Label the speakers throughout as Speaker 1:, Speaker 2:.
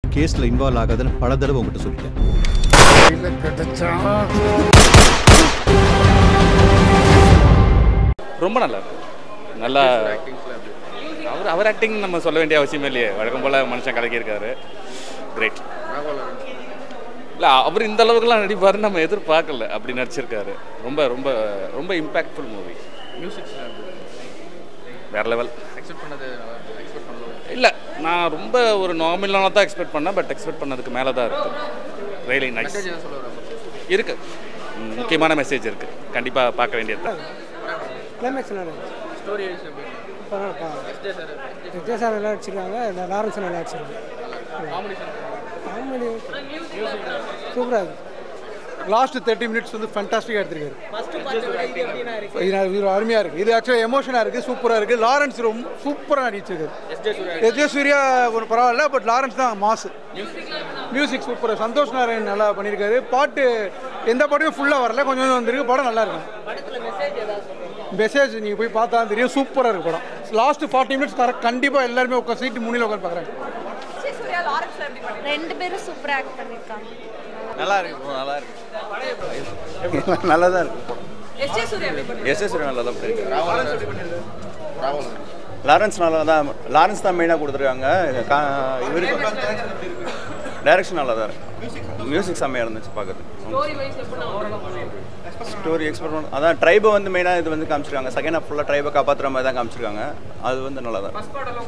Speaker 1: கேஸில் இன்வால்வ் ஆகாதுன்னு பல தடவை உங்ககிட்ட சொல்லிட்டேன்
Speaker 2: ரொம்ப நல்லா இருக்கு நல்லா அவர் அவர் ஆக்டிங் நம்ம சொல்ல வேண்டிய அவசியமே இல்லையே வழக்கம் போல் மனுஷன் கலக்கியிருக்காரு கிரேட் இல்லை அவர் இந்த அளவுக்குலாம் நடிப்பாருன்னு நம்ம எதிர்பார்க்கல அப்படி நடிச்சிருக்காரு ரொம்ப ரொம்ப ரொம்ப இம்பேக்ட்ஃபுல் மூவி வேற லெவல்
Speaker 3: எக்ஸ்பெக்ட் பண்ணது எக்ஸ்பெக்ட் பண்ணல
Speaker 2: இல்லை நான் ரொம்ப ஒரு நார்மலான தான் எக்ஸ்பெக்ட் பண்ணேன் பட் எக்ஸ்பெக்ட் பண்ணதுக்கு மேலே தான் இருக்கு ரியலி நைஸ்
Speaker 3: மெசேஜ் எதாவது சொல்ல வர
Speaker 2: இருக்கு ம், முக்கியமான மெசேஜ் இருக்கு கண்டிப்பாக பார்க்க வேண்டியது தான்
Speaker 4: கிளைமேக்ஸ் நல்லா இருந்துச்சு
Speaker 3: ஸ்டோரி வைஸ் எப்படி
Speaker 4: பரவாயில்ல
Speaker 3: எஸ்ஜே சார்
Speaker 4: விஜயசார் நல்லா அடிச்சிருக்காங்க இந்த லாரன்ஸ் நல்லா அடிச்சிருக்காங்க
Speaker 3: காமெடி
Speaker 4: காமெடி சூப்பராக இருக்கு
Speaker 5: லாஸ்ட் தேர்ட்டி மினிட்ஸ் வந்து ஃபண்டாஸ்டிக்காக எடுத்திருக்காரு இது இது அருமையாக இருக்குது இது ஆக்சுவலாக எமோஷனாக இருக்குது சூப்பராக இருக்குது லாரன்ஸ் ரொம்ப சூப்பராக நடிச்சிருக்காரு எஸ் ஜே சூர்யா ஒரு பரவாயில்ல பட் லாரன்ஸ் தான் மாசு மியூசிக் சூப்பராக சந்தோஷ் நாராயண் நல்லா பண்ணியிருக்காரு பாட்டு எந்த பாட்டையும் ஃபுல்லாக வரல கொஞ்சம் கொஞ்சம் வந்திருக்கு படம் நல்லா இருக்கும் மெசேஜ் நீங்கள் போய் பார்த்தா தெரியும் சூப்பராக இருக்கு படம் லாஸ்ட் ஃபார்ட்டி மினிட்ஸ் கரெக்ட் கண்டிப்பாக எல்லாருமே உட்காந்து சீட்டு முன்னில் உட்காந்து பார்க்குறாங்க
Speaker 6: ரெண்டு பேரும் சூப்பரா ஆக்ட் பண்ணிருக்காங்க
Speaker 7: நல்லா இருக்கு நல்லா இருக்கு நல்லா தான் இருக்கு எஸ் எஸ் நல்லா தான் பண்ணியிருக்காரு லாரன்ஸ் நல்லா தான் லாரன்ஸ் தான் மெயினாக கொடுத்துருக்காங்க கா- இவருக்கு டைரக்ஷன் நல்லா தான் இருக்கு மியூசிக் செம்மையாக இருந்துச்சு பார்க்கறதுக்கு ஸ்டோரி எக்ஸ்பெக்ட் பண்ண அதான் ட்ரைபை வந்து மெயினாக இது வந்து காமிச்சிருக்காங்க செகண்ட் ஹாஃப் ஃபுல்லாக ட்ரைபை காப்பாற்றுற மாதிரி தான் காமிச்சிருக்காங்க அது வந்து நல்லா தான்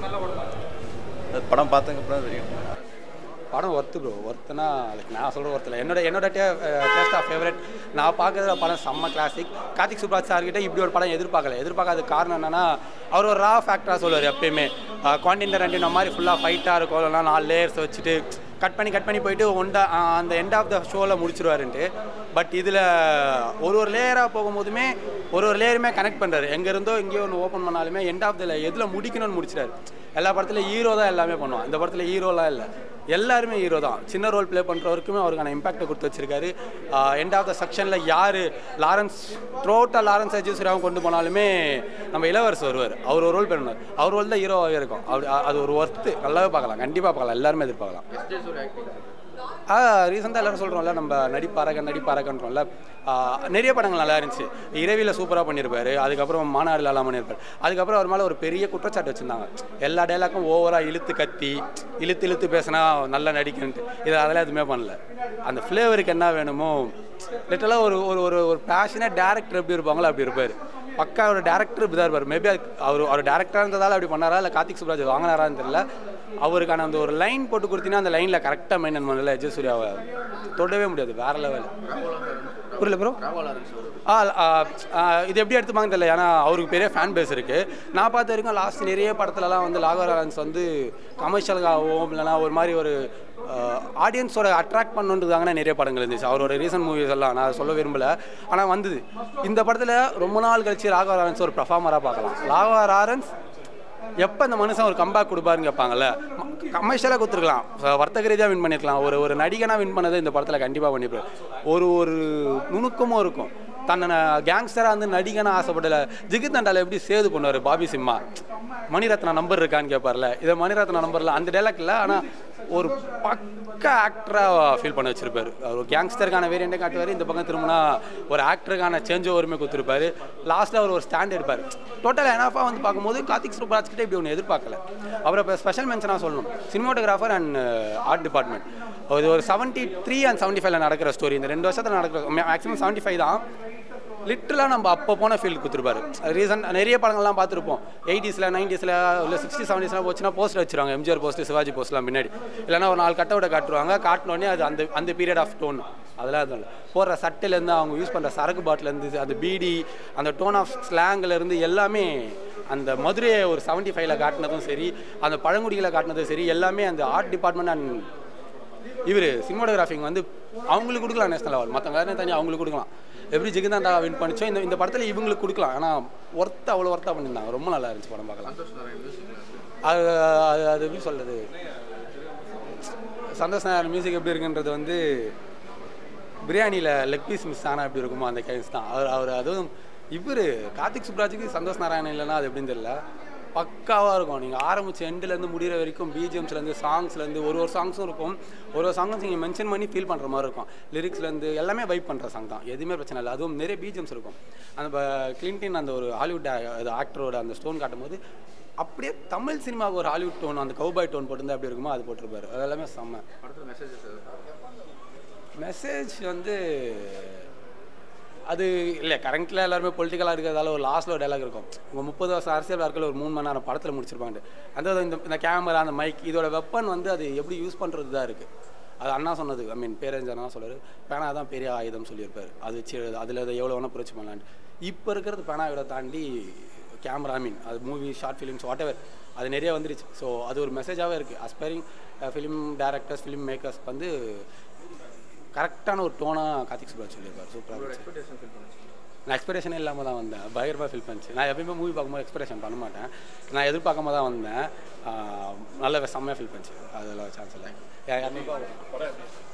Speaker 7: இருக்கு. படம் பார்த்ததுக்கு அப்புறம் தான் தெரியும்
Speaker 8: படம் ஒர்த்து ப்ரோ ஒர்த்துனா லைக் நான் சொல்கிற ஒர்த்தில் என்னோட என்னோட டே டேஸ்ட் ஆஃப் ஃபேவரட் நான் பார்க்குற படம் செம்ம கிளாசிக் கார்த்திக் சுப்ராஜ் சார்கிட்ட இப்படி ஒரு படம் எதிர்பார்க்கல எதிர்பார்க்காத காரணம் என்னன்னா அவர் ஒரு ரா ஃபேக்டராக சொல்லுவார் எப்பயுமே குவான்டின் ரெண்டு இந்த மாதிரி ஃபுல்லாக ஃபைட்டாக இருக்கும் இல்லைனா நாலு லேயர்ஸ் வச்சுட்டு கட் பண்ணி கட் பண்ணி போயிட்டு ஒண்டா அந்த எண்ட் ஆஃப் த ஷோவில் முடிச்சிருவாருன்ட்டு பட் இதில் ஒரு ஒரு லேயராக போகும்போதுமே ஒரு ஒரு லேயருமே கனெக்ட் பண்ணுறாரு எங்கேருந்தோ எங்கேயோ ஒன்று ஓப்பன் பண்ணாலுமே எண்ட் ஆஃப் த எதில் முடிக்கணும்னு முடிச்சிட்டாரு எல்லா படத்துலையும் ஹீரோ தான் எல்லாமே பண்ணுவான் இந்த படத்தில் ஹீரோலாம் இல்லை எல்லாருமே ஹீரோ தான் சின்ன ரோல் ப்ளே பண்ணுறவருக்குமே அவருக்கான இம்பாக்டை கொடுத்து வச்சிருக்காரு எண்ட் ஆஃப் த செக்ஷனில் யார் லாரன்ஸ் த்ரோட்டாக லாரன்ஸ் அஜீஸ்வராவும் கொண்டு போனாலுமே நம்ம இளவரசு வருவார் அவர் ஒரு ரோல் பண்ணுவார் அவர் ரோல் தான் ஹீரோவாகவே இருக்கும் அப்படி அ- அது ஒரு ஒர்த்து நல்லாவே பார்க்கலாம் கண்டிப்பாக பார்க்கலாம் எல்லாருமே எதிர்பார்க்கலாம்
Speaker 3: எஸ்ஜே சூர்யா ஆக்டிங்
Speaker 8: ஆ ரீசெண்டாக எல்லாரும் சொல்கிறோம்ல நம்ம நடிப்பாரக நடிப்பாரகன்றோம்ல ஆ, நிறைய படங்கள் நல்லா இருந்துச்சு இரவியில் சூப்பராக பண்ணியிருப்பாரு அதுக்கப்புறம் மாநாடுல எல்லாம் பண்ணியிருப்பாரு அதுக்கப்புறம் அவர் மேலே ஒரு பெரிய குற்றச்சாட்டு வச்சுருந்தாங்க எல்லா டைலாக்கும் ஓவராக இழுத்து கத்தி இழுத்து இழுத்து பேசினா நல்லா நடிக்கணுன்ட்டு இது அதெல்லாம் எதுவுமே பண்ணல அந்த ஃப்ளேவருக்கு என்ன வேணுமோ லிட்டலாக ஒரு ஒரு ஒரு ஒரு பேஷனாக டேரக்டர் எப்படி இருப்பாங்களோ அப்படி இருப்பார் பக்கா ஒரு டேரக்டர் இப்படி தான் இருப்பார் மேபி அவர் அவர் டேரக்டராக இருந்ததால் அப்படி பண்ணாரா இல்லை கார்த்திக் சுப்ராஜ் வாங்கினாரான்னு தெரியல அவருக்கான அந்த ஒரு லைன் போட்டு கொடுத்தீங்கன்னா அந்த லைனில் கரெக்டாக மெயின்டைன் பண்ணல அஜய் சூர்யாவை தொடவே முடியாது வேற லெவல் புரியல ப்ரோ ஆ ஆ, ஆ, இது எப்படி எடுத்துப்பாங்க தெரியல ஏன்னா அவருக்கு பெரிய ஃபேன் பேஸ் இருக்குது நான் பார்த்த வரைக்கும் லாஸ்ட் நிறைய படத்துலலாம் வந்து லாகவரான்ஸ் வந்து கமர்ஷியலாகவும் இல்லைனா ஒரு மாதிரி ஒரு ஆடியன்ஸோட அட்ராக்ட் பண்ணுன்றதாங்கன்னா நிறைய படங்கள் இருந்துச்சு அவரோட ரீசன்ட் மூவிஸ் எல்லாம் நான் சொல்ல விரும்பல ஆனால் வந்தது இந்த படத்தில் ரொம்ப நாள் கழிச்சு ராகவ லாரன்ஸ் ஒரு பர்ஃபார்மராக பார்க்கலாம் ராகவ லாரன்ஸ் எப்போ அந்த மனுஷன் ஒரு கம்பேக் கொடுப்பாருன்னு கேட்பாங்கல்ல கமர்ஷியலாக கொடுத்துருக்கலாம் வர்த்தக ரீதியாக வின் பண்ணியிருக்கலாம் ஒரு ஒரு நடிகனாக வின் பண்ணதை இந்த படத்தில் கண்டிப்பாக பண்ணியிருப்பாரு ஒரு ஒரு நுணுக்கமும் இருக்கும் தன்னை கேங்ஸ்டராக வந்து நடிகனாக ஆசைப்படல ஜிகித் தண்டால எப்படி சேது பண்ணுவார் பாபி சிம்மா மணிரத்னா நம்பர் இருக்கான்னு கேட்பார்ல இதை மணிரத்னா நம்பரில் அந்த டைலாக் இல்லை ஆனால் ஒரு பக்க ஆக்டராக ஃபீல் பண்ண வச்சிருப்பாரு அவர் கேங்ஸ்டருக்கான வேரியண்டே காட்டுவார் இந்த பக்கம் திரும்பினா ஒரு ஆக்டருக்கான சேஞ்ச் ஓவருமே கொடுத்துருப்பாரு லாஸ்ட்டில் அவர் ஒரு ஸ்டாண்ட் எடுப்பார் டோட்டல் எனாஃபாக வந்து பார்க்கும்போது கார்த்திக் சுப்ராஜ் கிட்ட இப்படி ஒன்று எதிர்பார்க்கல அவரை இப்போ ஸ்பெஷல் மென்ஷனாக சொல்லணும் சினிமாட்டோகிராஃபர் அண்ட் ஆர்ட் டிபார்ட்மெண்ட் இது ஒரு செவன்ட்டி த்ரீ அண்ட் செவன்ட்டி ஃபைவ்ல நடக்கிற ஸ்டோரி இந்த ரெண்டு வருஷத்தில் நடக்கிற மேக்ஸிமம் செவன்ட்டி ஃபைவ் தான் லிட்டரலாக நம்ம அப்போ போன ஃபீல்டு கொடுத்துருப்பாரு ரீசன் நிறைய படங்கள்லாம் பார்த்துருப்போம் எயிட்டிஸில் நைன்டிஸில் இல்லை சிக்ஸ்டி செவன்டிஸ்லாம் போச்சுன்னா போஸ்ட் வச்சிருவாங்க எம்ஜிஆர் போஸ்ட் சிவாஜி போஸ்ட்லாம் பின்னாடி இல்லைன்னா ஒரு நாலு கட்டவுட்டை காட்டுவாங்க காட்டினோடனே அது அந்த அந்த பீரியட் ஆஃப் டோன் அதெல்லாம் அது போடுற சட்டையிலேருந்து அவங்க யூஸ் பண்ணுற சரக்கு பாட்டிலேருந்து அந்த பீடி அந்த டோன் ஆஃப் ஸ்லாங்லேருந்து எல்லாமே அந்த மதுரையை ஒரு செவன்ட்டி ஃபைவ்ல காட்டினதும் சரி அந்த பழங்குடிகளை காட்டினதும் சரி எல்லாமே அந்த ஆர்ட் டிபார்ட்மெண்ட் அண்ட் இவர் சினிமாட்டோகிராஃபிங் வந்து அவங்களுக்கு கொடுக்கலாம் நேஷனல் அவார்டு மற்றவங்க யாரும் தனி அவங்களுக்கு கொடுக்கலாம் எப்படி ஜிகந்தாண்டா வின் பண்ணிச்சோ இந்த இந்த படத்தில் இவங்களுக்கு கொடுக்கலாம் ஆனால் ஒர்த்து அவ்வளோ ஒர்த்தாக பண்ணியிருந்தாங்க ரொம்ப நல்லா இருந்துச்சு படம் பார்க்கலாம் அது அது அது எப்படி சொல்கிறது சந்தோஷ் நாயர் மியூசிக் எப்படி இருக்குன்றது வந்து பிரியாணியில் லெக் பீஸ் மிஸ் ஆனால் எப்படி இருக்குமோ அந்த கைஸ் தான் அவர் அவர் அதுவும் இவர் கார்த்திக் சுப்ராஜுக்கு சந்தோஷ் நாராயணன் இல்லைன்னா அது எப்படின்னு தெரியல பக்காவாக இருக்கும் நீங்கள் ஆரம்பிச்ச எண்டுலேருந்து முடிகிற வரைக்கும் பிஜிஎம்ஸ்லேருந்து சாங்ஸ்லேருந்து ஒரு ஒரு சாங்ஸும் இருக்கும் ஒரு ஒரு சாங்ஸும் நீங்கள் மென்ஷன் பண்ணி ஃபீல் பண்ணுற மாதிரி இருக்கும் லிரிக்ஸ்லேருந்து எல்லாமே வைப் பண்ணுற சாங் தான் எதுவுமே பிரச்சனை இல்லை அதுவும் நிறைய பிஜிஎம்ஸ் இருக்கும் அந்த கிளின்டின் அந்த ஒரு ஹாலிவுட் ஆக்டரோட அந்த ஸ்டோன் காட்டும்போது அப்படியே தமிழ் சினிமாவுக்கு ஒரு ஹாலிவுட் டோன் அந்த கௌபாய் டோன் போட்டிருந்தா எப்படி இருக்குமோ அது போட்டிருப்பாரு அது எல்லாமே செம்ம
Speaker 3: அடுத்த மெசேஜஸ்
Speaker 8: மெசேஜ் வந்து அது இல்லை கரண்ட்டில் எல்லாருமே பொலிட்டிக்கலாக இருக்கிறதால ஒரு லாஸ்ட்டில் ஒரு டைலாக் இருக்கும் உங்கள் முப்பது வருஷம் அரசியல் வாழ்க்கையில் ஒரு மூணு மணி நேரம் படத்தில் முடிச்சிருப்பாங்க அந்த இந்த இந்த கேமரா அந்த மைக் இதோட வெப்பன் வந்து அது எப்படி யூஸ் பண்ணுறது தான் இருக்குது அது அண்ணா சொன்னது ஐ மீன் பேரஞ்சு அண்ணா சொல்றாரு பேனா தான் பெரிய ஆயுதம் சொல்லியிருப்பார் அது வச்சு அதில் எவ்வளோ வேணால் புரட்சி பண்ணலான்ட்டு இப்போ இருக்கிறது பேனாவோட தாண்டி கேமரா ஐ மீன் அது movie short films whatever அது நிறைய வந்துருச்சு ஸோ அது ஒரு மெசேஜாகவே இருக்குது aspiring film directors film makers வந்து கரெக்டான ஒரு டோனாக கார்த்திக் சுப்ராஜ் சொல்லியிருப்பார் சூப்பராக
Speaker 3: எக்ஸ்பெக்டேஷன் ஃபீல் பண்ணுச்சு
Speaker 8: நான் எக்ஸ்பெக்டேஷனே இல்லாமல் தான் வந்தேன் பயங்கரமாக ஃபீல் பண்ணிச்சு நான் எப்பயுமே மூவி பார்க்கும்போது எக்ஸ்பெக்டேஷன் பண்ண மாட்டேன் நான் எதிர்பார்க்காம தான் வந்தேன் ஆஹ் நல்ல செம்மையாக ஃபீல் பண்ணிச்சு அதெல்லாம் சான்ஸ் இல்லை யாருமே